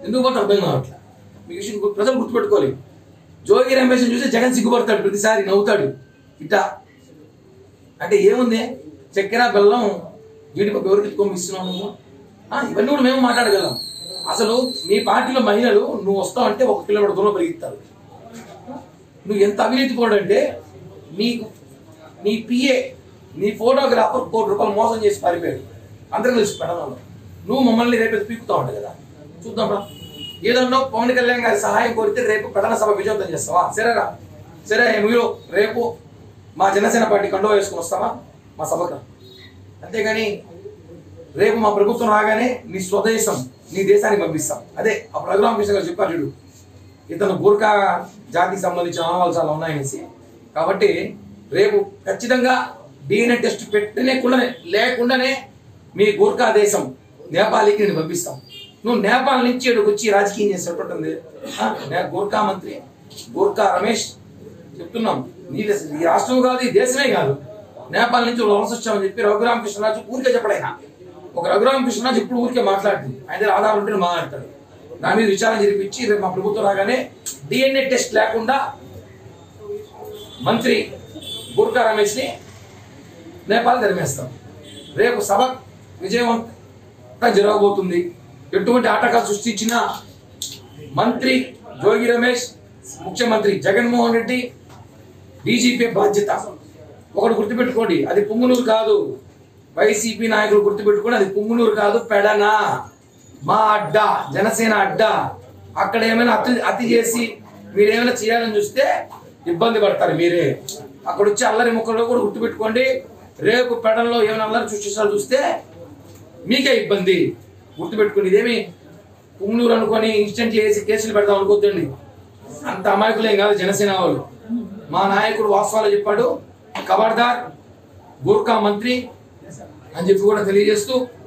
ఎందుకు పోతే అర్థం కావట్లేదు మీ విషయం గు- ప్రజలు గుర్తుపెట్టుకోవాలి జోగి రమేష్ చూసి జగన్ సిగ్గుపడతాడు ప్రతిసారి నవ్వుతాడు ఇట్టా అంటే ఏముంది చక్కెర బెల్లం జీడిపప్పు ఎవరికి ఎత్తుకొని ఇస్తున్నావు నువ్వు ఆ, ఇవన్నీ కూడా మేము మాట్లాడగలం అసలు మీ పార్టీలో మహిళలు నువ్వు వస్తావు అంటే ఒక కిలోమీటర్ దూరం పెరిగిస్తారు నువ్వు ఎంత అవినీతి కూడా అంటే నీకు నీ పిఏ నీ ఫోటోగ్రాఫర్ కోటి రూపాయలు మోసం చేసి పారిపోయాడు అందరం కలిసి పెడదాంలో నువ్వు మమ్మల్ని రేపు పీకుతావు అంట కదా చూద్దాం రా ఏదన్నా పవన్ కళ్యాణ్ గారి సహాయం కోరితే రేపు ప్రధాన సభ విజయవంతం చేస్తావా సరేరా సరే మీరు రేపు మా జనసేన పార్టీ కండువా వేసుకుని వస్తావా మా సభకు అంతేగాని రేపు మా ప్రభుత్వం రాగానే నీ స్వదేశం నీ దేశానికి పంపిస్తాం అదే అప్పుడు రఘురామకృష్ణ గారు చెప్పారు చూడు ఇతను గూర్ఖా జాతికి సంబంధించిన ఆనవాళ్ళు చాలా ఉన్నాయనేసి కాబట్టి రేపు ఖచ్చితంగా డిఎన్ఏ టెస్ట్ పెట్టలేకుండానే లేకుండానే మీ గూర్ఖా దేశం నేపాల్కి నేను పంపిస్తాం నువ్వు నేపాల్ నుంచి ఇక్కడికి వచ్చి రాజకీయం చేసేటట్టుంది ఆ, నే- గూర్ఖా మంత్రి గూర్ఖా రమేష్ చెప్తున్నాం నీ దేశం- ఈ రాష్ట్రం కాదు ఈ దేశమే కాదు నేపాల్ నుంచి వలస వచ్చామని చెప్పి రఘురామకృష్ణరాజు ఊరికే చెప్పడైనా ఒక రఘురామకృష్ణరాజు ఇప్పుడు ఊరికే మాట్లాడుతుంది ఆయన దగ్గర ఆధారం ఉంటే మాట్లాడతాడు దాని మీద విచారణ జరిపించి రేపు మా ప్రభుత్వం రాగానే డిఎన్ఏ టెస్ట్ లేకుండా మంత్రి గుర్కా రమేష్ ని నేపాల్ తరిమేస్తాం రేపు సభ విజయవంతంగా జరగబోతుంది ఎటువంటి ఆటకాలు సృష్టించిన మంత్రి జోగి రమేష్ ముఖ్యమంత్రి జగన్మోహన్ రెడ్డి డీజీపీ బాధ్యత ఒకటి గుర్తుపెట్టుకోండి అది పుంగునూరు కాదు వైసీపీ నాయకులు గుర్తుపెట్టుకోండి అది పుంగునూరు కాదు పెడన మా అడ్డ జనసేన అడ్డ అక్కడ ఏమైనా అతి అతి చేసి మీరు ఏమైనా చేయాలని చూస్తే ఇబ్బంది పడతారు మీరే అక్కడ వచ్చి అల్లరి ముక్కలు కూడా గుర్తుపెట్టుకోండి రేపు పెడల్లో ఏమైనా అల్లరి సృష్టించాలి చూస్తే మీకే ఇబ్బంది గుర్తుపెట్టుకోండి ఇదేమి పుంగునూరు అనుకొని ఇన్స్టెంట్ వేసి కేసులు పెడదాం అనుకోద్దండి అంత అమాయకులేం కాదు జనసేన వాళ్ళు మా నాయకుడు వాస్తవాలు చెప్పాడు ఖబర్దార్ గూర్ఖా మంత్రి అని చెప్పి కూడా తెలియజేస్తూ